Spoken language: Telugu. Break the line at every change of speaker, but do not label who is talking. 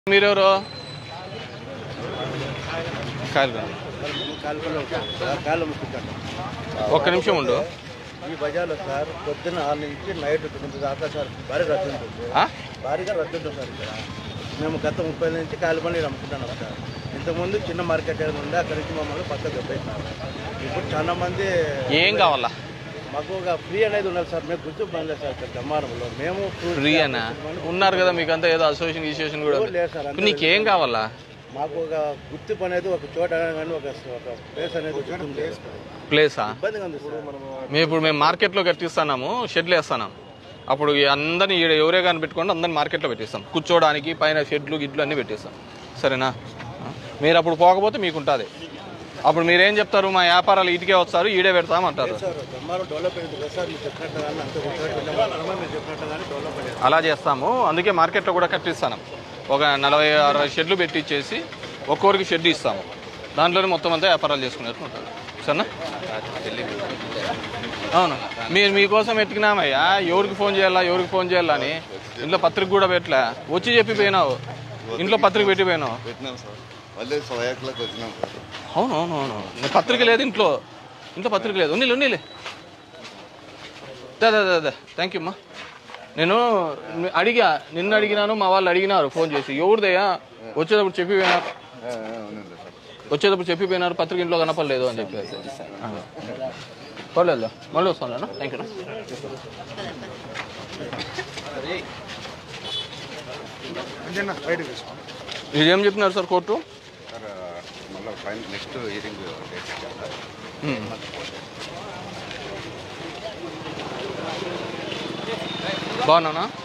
మీరెవరు కాయలు కాదు.
కాళ్ళు ముట్టుకుంటాను
ఒక్క నిమిషం ఉండు
ఈ బజార్లో సార్ పొద్దున్న ఆరు నుంచి నైట్ తొమ్మిది దాకా సార్ భారీ రద్దు ఉంటుంది
ఆ?
భారీగా రద్దు ఉంటుంది సార్ ఇక్కడ మేము గత ముప్పై నుంచి కాలు బండి అమ్ముకుంటున్నాం సార్ ఇంతకుముందు చిన్న మార్కెట్ ఏదైనా ఉండే అక్కడి నుంచి మమ్మల్ని పక్క దెబ్బేసినారు ఇప్పుడు చాలా మంది
ఏం కావాలా
మాకు ఒక ఫ్రీ అనేది ఉండాలి సార్ మేము గుర్తు పనిలేదు సార్ ఇక్కడ దమ్మారంలో మేము fruits
ఫ్రీ అనా ఉన్నారు కదా మీకు అంతా ఏదో అసోసియేషన్ ఇన్స్టిట్యూషన్ కూడా ఉంది.
లేదు సార్
ఇప్పుడు నీకేం కావాలా
మాకు ఒక గుర్తింపు అనేది ఒక చోట కానీ ఒక ఒక ప్లేస్ అనేది గుర్తుంది.
ప్లేసా
ఇబ్బందిగా ఉంది సార్ మనము
మేము ఇప్పుడు మేము మార్కెట్లో కట్టిస్తున్నాము షెడ్లు వేస్తున్నాం అప్పుడు ఈ అందరిని ఈడ ఎవరే కానీ పెట్టుకోండి అందరిని మార్కెట్లో పెట్టిస్తాం కూర్చోడానికి పైన షెడ్లు గిడ్లు అన్నీ పెట్టిస్తాం సరేనా మీరు అప్పుడు పోకపోతే మీకు ఉంటుంది అప్పుడు మీరేం చెప్తారు మా వ్యాపారాలు ఇటుకే వస్తారు ఈడే పెడతామంటారు
సార్ దమ్మారం డెవలప్ అయింది కదా సార్ మీరు చెప్పినట్టు కానీ అంత ఒక చోట పెట్టాము మీరు చెప్పినట్టు కానీ డెవలప్ అయ్యారు
అలా చేస్తాము అందుకే మార్కెట్లో కూడా కట్టిస్తాను ఒక నలభై అరవై షెడ్లు పెట్టించేసి ఒక్కొక్కరికి షెడ్ ఇస్తాము దాంట్లోనే మొత్తం అంతా వ్యాపారాలు చేసుకునేట్టు ఉంటుంది సరేనా అవును మీరు మీకోసం ఎత్తుకున్నామయ్యా ఎవరికి ఫోన్ చేయాలా ఎవరికి ఫోన్ చేయాలా అని ఇంట్లో పత్రిక కూడా పెట్టలే వచ్చి చెప్పి పోయినావు ఇంట్లో పత్రిక పెట్టి పోయినావు
పెట్టినాం సార్ మళ్ళీ సోయాకులకు వచ్చినాం సార్
అవును అవును అవును నీ పత్రిక లేదు ఇంట్లో ఇంట్లో పత్రిక లేదు ఉన్నీలే ఉన్నీలే దా దా దా థ్యాంక్ యూ అమ్మా నేను ని- అడిగా నిన్ను అడిగినాను మా వాళ్ళు అడిగినారు ఫోన్ చేసి ఎవరిదయ్యా వచ్చేటప్పుడు చెప్పిపోయినారు
ఆ, ఆ, అవునండి సార్
వచ్చేటప్పుడు చెప్పిపోయినారు పత్రిక ఇంట్లో కనపడలేదు అని చెప్పేసి అదే. పర్లేదు మళ్ళీ వస్తాను థ్యాంక్ యూ ఇదేం చెప్పినారు సార్ కోర్టు
సార్ మళ్ళీ ఫైన్ నెక్స్ట్ ఇయరింగ్ డేట్ ఇచ్చారు సార్
హ్మ్. బాగున్నానా